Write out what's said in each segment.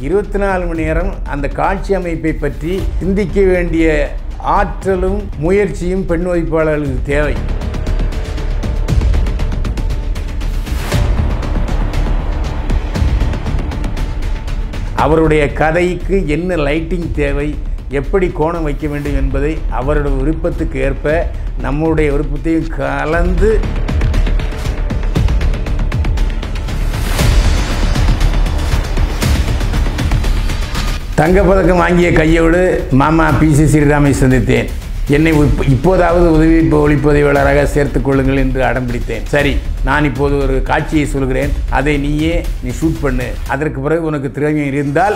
இருபத்தி நாலு மணி நேரம் அந்த காட்சி அமைப்பை பற்றி சிந்திக்க வேண்டிய ஆற்றலும் முயற்சியும் பெண் ஒழிப்பாளர்களுக்கு தேவை அவருடைய கதைக்கு என்ன லைட்டிங் தேவை எப்படி கோணம் வைக்க வேண்டும் என்பதை அவருடைய விருப்பத்துக்கு ஏற்ப நம்முடைய விருப்பத்தையும் கலந்து தங்கப்பதக்கம் வாங்கிய கையோடு மாமா பி சி ஸ்ரீராமை சந்தித்தேன் என்னை இப்ப- இப்போதாவது உதவி ஒளிப்பதிவாளராக சேர்த்துக் கொள்ளுங்கள் என்று அடம் பிடித்தேன் சரி நான் இப்போது ஒரு காட்சியை சொல்கிறேன் அதை நீயே நீ ஷூட் பண்ணு அதற்கு பிறகு உனக்கு திறமை இருந்தால்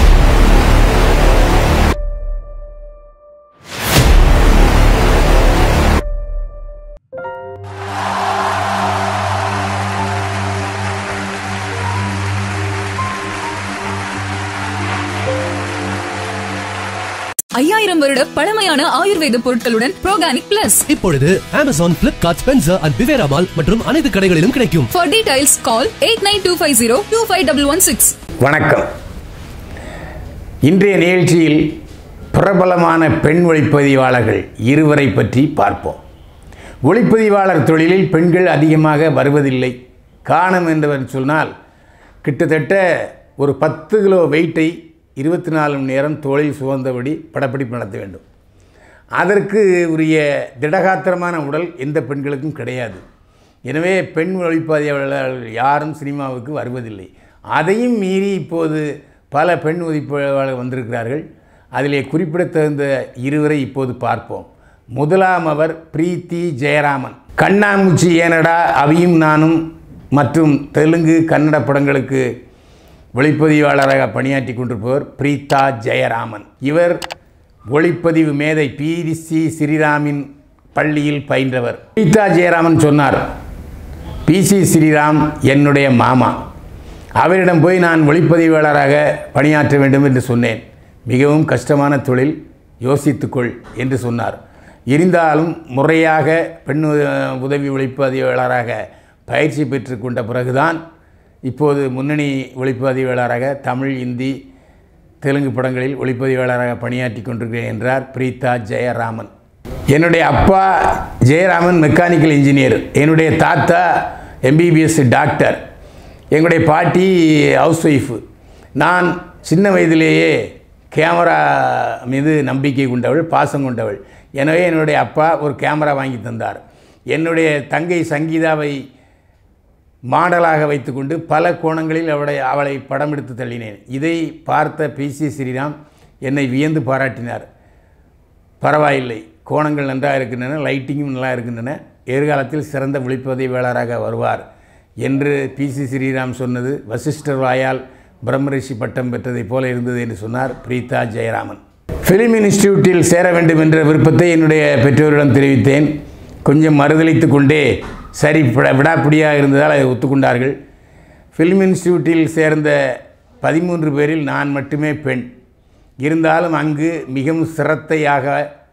ஐயாயிரம் வருட பழமையான ஆயுர்வேத பொருட்களுடன் ப்ரோகானிக் பிளஸ் இப்பொழுது அமேசான் பிளிப்கார்ட் ஸ்பென்சர் அண்ட் பிவேரா மால் மற்றும் அனைத்து கடைகளிலும் கிடைக்கும் for details call eight nine two five zero two five double one six வணக்கம் இன்றைய நிகழ்ச்சியில் பிரபலமான பெண் ஒளிப்பதிவாளர்கள் இருவரை பற்றி பார்ப்போம் ஒளிப்பதிவாளர் தொழிலில் பெண்கள் அதிகமாக வருவதில்லை காரணம் என்றவர் சொன்னால் கிட்டத்தட்ட ஒரு பத்து கிலோ வெயிட்டை இருபத்தி நாலு மணி நேரம் தோளில் சுமந்தபடி படப்பிடிப்பு நடத்த வேண்டும் அதற்கு உரிய திடகாத்திரமான உடல் எந்த பெண்களுக்கும் கிடையாது எனவே பெண் ஒளிப்பதிவாளர்கள் யாரும் சினிமாவுக்கு வருவதில்லை அதையும் மீறி இப்போது பல பெண் ஒளிப்பதிவாளர்கள் வந்திருக்கிறார்கள் அதிலே குறிப்பிடத்தகுந்த இருவரை இப்போது பார்ப்போம் முதலாம் அவர் பிரீத்தி ஜெயராமன் கண்ணாமூச்சி ஏனடா அவியும் நானும் மற்றும் தெலுங்கு கன்னட படங்களுக்கு ஒளிப்பதிவாளராக பணியாற்றி கொண்டிருப்பவர் பிரீதா ஜெயராமன் இவர் ஒளிப்பதிவு மேதை பிசி ஸ்ரீராமின் பள்ளியில் பயின்றவர் பிரீதா ஜெயராமன் சொன்னார் பிசி ஸ்ரீராம் என்னுடைய மாமா அவரிடம் போய் நான் ஒளிப்பதிவாளராக பணியாற்ற வேண்டும் என்று சொன்னேன் மிகவும் கஷ்டமான தொழில் யோசித்துக்கொள் என்று சொன்னார் இருந்தாலும் முறையாக பெண் உ- உதவி ஒளிப்பதிவாளராக பயிற்சி பெற்றுக்கொண்ட பிறகுதான் இப்போது முன்னணி ஒளிப்பதிவாளராக தமிழ் இந்தி தெலுங்கு படங்களில் ஒளிப்பதிவாளராக பணியாற்றி கொண்டிருக்கிறேன் என்றார் பிரீதா ஜெயராமன் என்னுடைய அப்பா ஜெயராமன் மெக்கானிக்கல் இன்ஜினியர் என்னுடைய தாத்தா எம்பிபிஎஸ் டாக்டர் எங்களுடைய பாட்டி ஹவுஸ் ஒய்ஃபு நான் சின்ன வயதிலேயே கேமரா மீது நம்பிக்கை கொண்டவள் பாசம் கொண்டவள் எனவே என்னுடைய அப்பா ஒரு கேமரா வாங்கி தந்தார் என்னுடைய தங்கை சங்கீதாவை மாடலாக வைத்துக்கொண்டு பல கோணங்களில் அவளை அவளை படம் எடுத்து தள்ளினேன் இதை பார்த்த பிசி ஸ்ரீராம் என்னை வியந்து பாராட்டினார் பரவாயில்லை கோணங்கள் நன்றாக இருக்கின்றன லைட்டிங்கும் நல்லா இருக்கின்றன எதிர்காலத்தில் சிறந்த ஒளிப்பதிவாளராக வருவார் என்று பிசி ஸ்ரீராம் சொன்னது வசிஷ்டர் வாயால் பிரம்மரிஷி பட்டம் பெற்றதைப் போல இருந்தது என்று சொன்னார் பிரீதா ஜெயராமன் ஃபிலிம் இன்ஸ்டிடியூட்டில் சேர வேண்டும் என்ற விருப்பத்தை என்னுடைய பெற்றோரிடம் தெரிவித்தேன் கொஞ்சம் மறுதளித்து கொண்டே சரி விட- விடாப்பிடியாக இருந்ததால் அதை ஒத்துக்கொண்டார்கள் ஃபிலிம் இன்ஸ்டிடியூட்டில் சேர்ந்த பதிமூன்று பேரில் நான் மட்டுமே பெண் இருந்தாலும் அங்கு மிகவும் சிரத்தையாக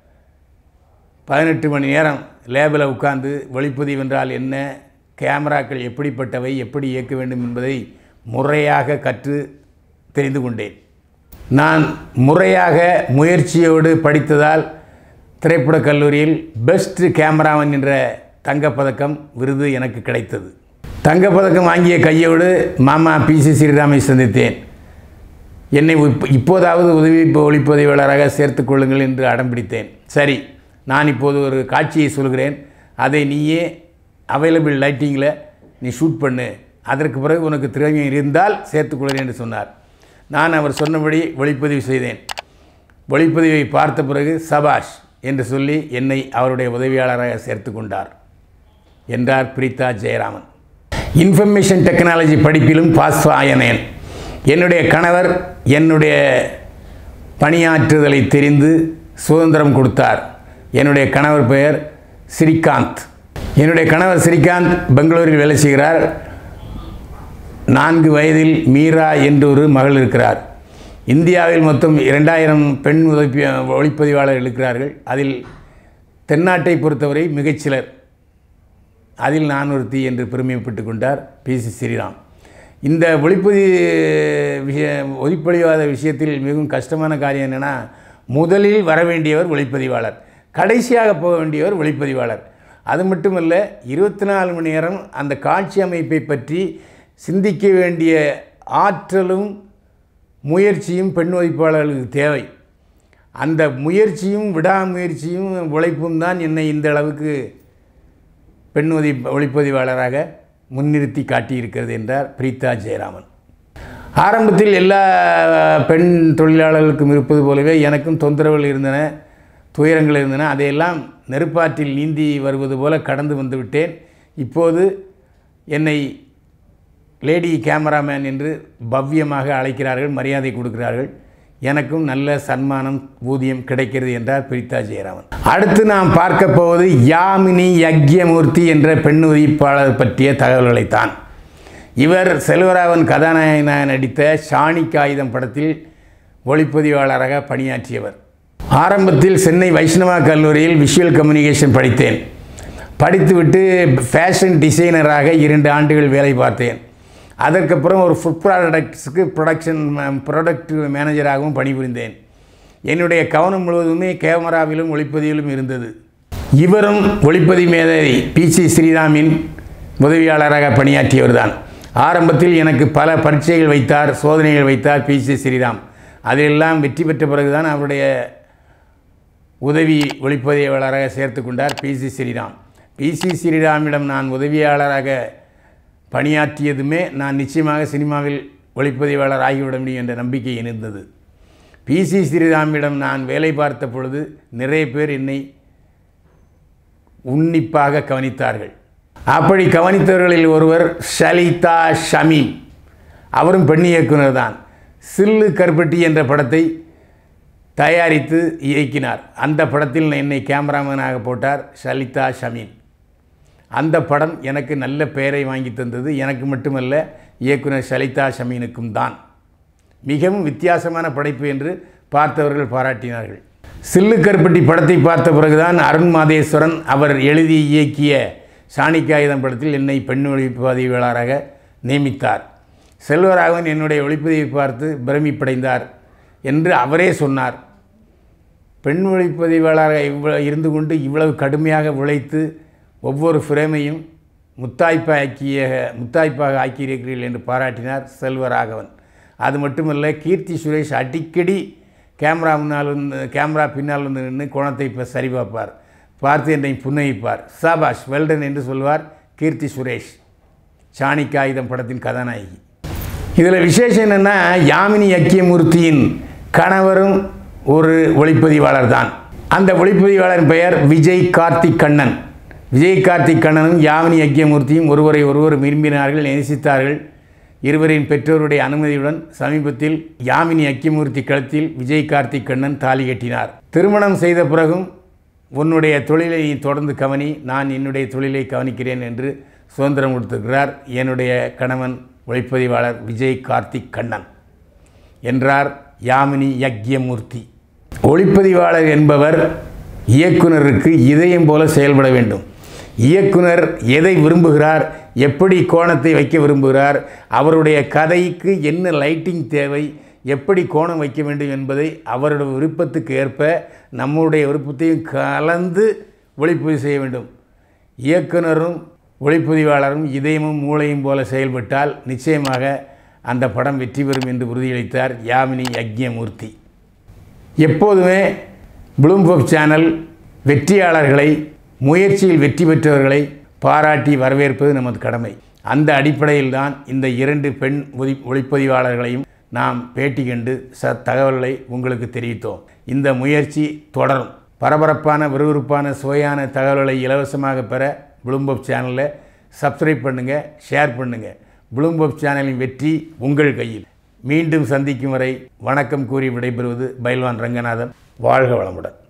பதினெட்டு மணி நேரம் லேபில் உட்கார்ந்து ஒளிப்பதிவு என்றால் என்ன கேமராக்கள் எப்படிப்பட்டவை எப்படி இயக்க வேண்டும் என்பதை முறையாக கற்று தெரிந்து கொண்டேன் நான் முறையாக முயற்சியோடு படித்ததால் திரைப்படக் கல்லூரியில் பெஸ்ட் கேமராமன் என்ற தங்கப்பதக்கம் விருது எனக்கு கிடைத்தது தங்கப்பதக்கம் வாங்கிய கையோடு மாமா பிசி ஸ்ரீராமை சந்தித்தேன் என்னை இப்ப- இப்போதாவது உதவி ஒளிப்பதிவாளராக சேர்த்துக் கொள்ளுங்கள் என்று அடம் பிடித்தேன் சரி நான் இப்போது ஒரு காட்சியை சொல்கிறேன் அதை நீயே அவைலபிள் லைட்டிங்கில் நீ ஷூட் பண்ணு அதற்கு பிறகு உனக்கு திறமை இருந்தால் சேர்த்துக்கொள்கிறேன் என்று சொன்னார் நான் அவர் சொன்னபடி ஒளிப்பதிவு செய்தேன் ஒளிப்பதிவை பார்த்த பிறகு சபாஷ் என்று சொல்லி என்னை அவருடைய உதவியாளராக சேர்த்து கொண்டார் என்றார் பிரீதா ஜெயராமன் இன்ஃபர்மேஷன் டெக்னாலஜி படிப்பிலும் பாஸ் ஆயனேன் என்னுடைய கணவர் என்னுடைய பணியாற்றுதலை தெரிந்து சுதந்திரம் கொடுத்தார் என்னுடைய கணவர் பெயர் ஸ்ரீகாந்த் என்னுடைய கணவர் ஸ்ரீகாந்த் பெங்களூரில் வேலை செய்கிறார் நான்கு வயதில் மீரா என்று ஒரு மகள் இருக்கிறார் இந்தியாவில் மொத்தம் இரண்டாயிரம் பெண் உதவி ஒளிப்பதிவாளர்கள் இருக்கிறார்கள் அதில் தென்னாட்டை பொறுத்தவரை மிகச்சிலர் அதில் நான் ஒருத்தி என்று பெருமைப்பட்டு கொண்டார் பி சி ஸ்ரீராம் இந்த ஒளிப்பதிவு விஷய ஒளிப்பதிவாத விஷயத்தில் மிகவும் கஷ்டமான காரியம் என்னென்னா முதலில் வர வேண்டியவர் ஒளிப்பதிவாளர் கடைசியாக போக வேண்டியவர் ஒளிப்பதிவாளர் அது மட்டுமல்ல இருபத்தி நாலு மணி நேரம் அந்த காட்சி அமைப்பை பற்றி சிந்திக்க வேண்டிய ஆற்றலும் முயற்சியும் பெண் ஒழிப்பாளர்களுக்கு தேவை அந்த முயற்சியும் விடாமுயற்சியும் உழைப்பும் தான் என்னை இந்த அளவுக்கு பெண் ஒதி ஒளிப்பதிவாளராக முன்னிறுத்தி காட்டியிருக்கிறது என்றார் பிரீதா ஜெயராமன் ஆரம்பத்தில் எல்லா பெண் தொழிலாளர்களுக்கும் இருப்பது போலவே எனக்கும் தொந்தரவுகள் இருந்தன துயரங்கள் இருந்தன அதையெல்லாம் நெருப்பாற்றில் நீந்தி வருவது போல கடந்து வந்து விட்டேன் இப்போது என்னை லேடி கேமராமேன் என்று பவ்யமாக அழைக்கிறார்கள் மரியாதை கொடுக்கிறார்கள் எனக்கும் நல்ல சன்மானம் ஊதியம் கிடைக்கிறது என்றார் பிரீதா ஜெயராமன் அடுத்து நாம் பார்க்க போவது யாமினி யக்யமூர்த்தி என்ற பெண் உதிப்பாளர் பற்றிய தகவல்களைத்தான் இவர் செல்வராவன் கதாநாயகனாக நடித்த ஷானி காகிதம் படத்தில் ஒளிப்பதிவாளராக பணியாற்றியவர் ஆரம்பத்தில் சென்னை வைஷ்ணவா கல்லூரியில் விஷுவல் கம்யூனிகேஷன் படித்தேன் படித்துவிட்டு ஃபேஷன் டிசைனராக இரண்டு ஆண்டுகள் வேலை பார்த்தேன் அதற்கப்புறம் ஒரு ஃபுட் ப்ராடக்ட்ஸுக்கு ப்ரொடக்ஷன் ப்ராடக்ட் மேனேஜராகவும் பணிபுரிந்தேன் என்னுடைய கவனம் முழுவதுமே கேமராவிலும் ஒளிப்பதிவிலும் இருந்தது இவரும் ஒளிப்பதிவு மேதை பி சி ஸ்ரீராமின் உதவியாளராக பணியாற்றியவர்தான் ஆரம்பத்தில் எனக்கு பல பரீட்சைகள் வைத்தார் சோதனைகள் வைத்தார் பி சி ஸ்ரீராம் அதிலெல்லாம் வெற்றி பெற்ற பிறகுதான் அவருடைய உதவி ஒளிப்பதிவாளராக சேர்த்து கொண்டார் P C Sreeram P C ஸ்ரீராமிடம் நான் உதவியாளராக பணியாற்றியதுமே நான் நிச்சயமாக சினிமாவில் ஒளிப்பதிவாளர் ஆகிவிட முடியும் என்ற நம்பிக்கை இருந்தது பி சி ஸ்ரீராமிடம் நான் வேலை பார்த்த பொழுது நிறைய பேர் என்னை உன்னிப்பாக கவனித்தார்கள் அப்படி கவனித்தவர்களில் ஒருவர் ஷலிதா ஷமீம் அவரும் பெண் இயக்குனர் தான் சில்லு கருப்பட்டி என்ற படத்தை தயாரித்து இயக்கினார் அந்த படத்தில் என்னை கேமராமேனாக போட்டார் ஷலிதா ஷமீம் அந்த படம் எனக்கு நல்ல பெயரை வாங்கி தந்தது எனக்கு மட்டுமல்ல இயக்குனர் ஷலிதா ஷமீனுக்கும் தான் மிகவும் வித்தியாசமான படைப்பு என்று பார்த்தவர்கள் பாராட்டினார்கள் சில்லு கருப்பட்டி படத்தை பார்த்த பிறகுதான் அருண் மாதேஸ்வரன் அவர் எழுதி இயக்கிய சாணிக்காயுதம் படத்தில் என்னை பெண் ஒளிப்பதிவாளராக நியமித்தார் செல்வராகவன் என்னுடைய ஒளிப்பதிவை பார்த்து பிரமிப்படைந்தார் என்று அவரே சொன்னார் பெண் ஒளிப்பதிவாளராக இவ்வளவு இருந்து கொண்டு இவ்வளவு கடுமையாக உழைத்து ஒவ்வொரு ஃப்ரேமையும் முத்தாய்ப்பாக்கிய முத்தாய்ப்பாக ஆக்கியிருக்கிறீர்கள் என்று பாராட்டினார் செல்வராகவன் அது மட்டுமல்ல கீர்த்தி சுரேஷ் அடிக்கடி கேமரா முன்னால் வந்து கேமரா பின்னால் வந்து நின்று கோணத்தை இப்போ சரி பார்ப்பார் பார்த்து என்னை புன்னகிப்பார் சாபாஷ் வெல்டன் என்று சொல்வார் கீர்த்தி சுரேஷ் சாணி காகிதம் படத்தின் கதாநாயகி இதில் விசேஷம் என்னென்னா யாமினி யக்கியமூர்த்தியின் கணவரும் ஒரு ஒளிப்பதிவாளர் தான் அந்த ஒளிப்பதிவாளரின் பெயர் விஜய் கார்த்திக் கண்ணன் விஜய் கார்த்திக் கண்ணனும் யாமினி யக்கியமூர்த்தியும் ஒருவரை ஒருவர் விரும்பினார்கள் நேசித்தார்கள் இருவரின் பெற்றோருடைய அனுமதியுடன் சமீபத்தில் யாமினி அக்கிமூர்த்தி கழுத்தில் விஜய் கார்த்திக் கண்ணன் தாலி கட்டினார் திருமணம் செய்த பிறகும் உன்னுடைய தொழிலை நீ தொடர்ந்து கவனி நான் என்னுடைய தொழிலை கவனிக்கிறேன் என்று சுதந்திரம் கொடுத்திருக்கிறார் என்னுடைய கணவன் ஒளிப்பதிவாளர் விஜய் கார்த்திக் கண்ணன் என்றார் யாமினி யக்யமூர்த்தி ஒளிப்பதிவாளர் என்பவர் இயக்குனருக்கு இதயம் போல செயல்பட வேண்டும் இயக்குனர் எதை விரும்புகிறார் எப்படி கோணத்தை வைக்க விரும்புகிறார் அவருடைய கதைக்கு என்ன லைட்டிங் தேவை எப்படி கோணம் வைக்க வேண்டும் என்பதை அவருடைய விருப்பத்துக்கு ஏற்ப நம்முடைய விருப்பத்தையும் கலந்து ஒளிப்பதிவு செய்ய வேண்டும் இயக்குனரும் ஒளிப்பதிவாளரும் இதயமும் மூளையும் போல செயல்பட்டால் நிச்சயமாக அந்த படம் வெற்றி பெறும் என்று உறுதியளித்தார் யாமினி யக்ஞமூர்த்தி எப்போதுமே ப்ளூம்பப் சேனல் வெற்றியாளர்களை முயற்சியில் வெற்றி பெற்றவர்களை பாராட்டி வரவேற்பது நமது கடமை அந்த அடிப்படையில் தான் இந்த இரண்டு பெண் ஒளி ஒளிப்பதிவாளர்களையும் நாம் பேட்டி கண்டு ச தகவல்களை உங்களுக்கு தெரிவித்தோம் இந்த முயற்சி தொடரும் பரபரப்பான விறுவிறுப்பான சுவையான தகவல்களை இலவசமாக பெற ப்ளூம்பப் சேனலில் சப்ஸ்கிரைப் பண்ணுங்கள் ஷேர் பண்ணுங்கள் ப்ளூம்பப் சேனலின் வெற்றி உங்கள் கையில் மீண்டும் சந்திக்கும் வரை வணக்கம் கூறி விடைபெறுவது பைல்வான் ரங்கநாதன் வாழ்க வளமுடன்